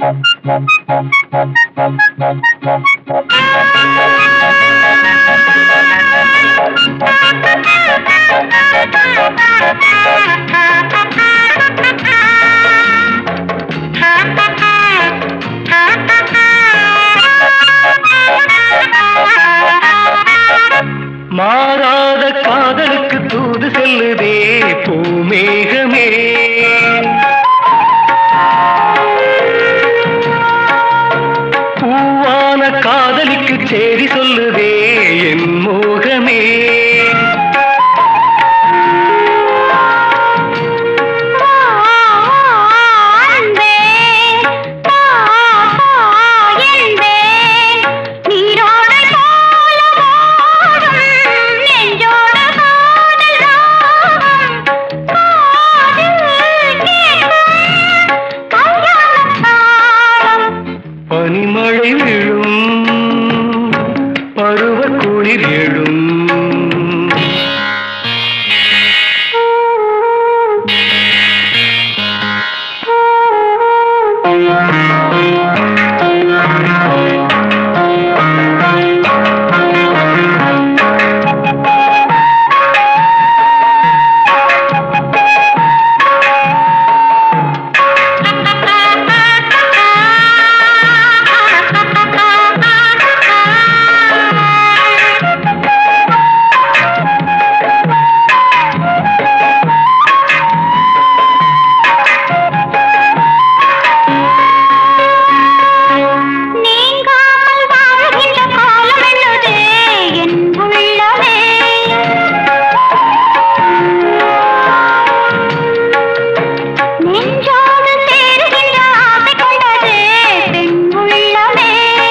மாறாத காதலுக்கு தூது செல்லுதே பூமேகமே பூவான காதலிக்கு சேரி சொல்லுதே என் மோகமே அன்பே பா என்பே நீரோடை போல ஓடும் நெஞ்சோடு காதல் ராகம் காதில் கேட்கும் கல்யாணத் தாளம் பனிமழை விழும் பருவ குளிர் எழும் நீங்காமல் வாழ்கின்ற காலம் என்னது என் உள்ளமே நெஞ்சோடு சேருகின்ற ஆசை கொண்டது பெண் உள்ளமே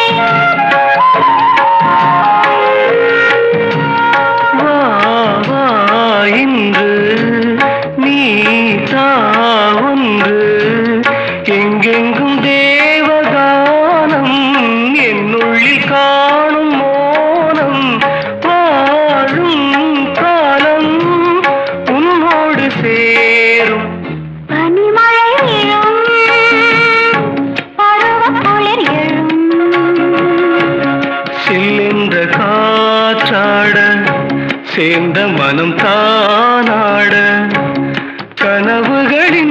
வா வா இன்று நீ தா ஒன்று எங்கெங்கும் தேவகானம் என்னுள்ளில் காணும் மோனம் வாழும் காலம் உன்னோடு சேரும் பனிமழை விழும் பருவக் குளிர் எழும் சில்லென்ற காற்றாட சேர்ந்த மனம் தானாட கனவுகளின்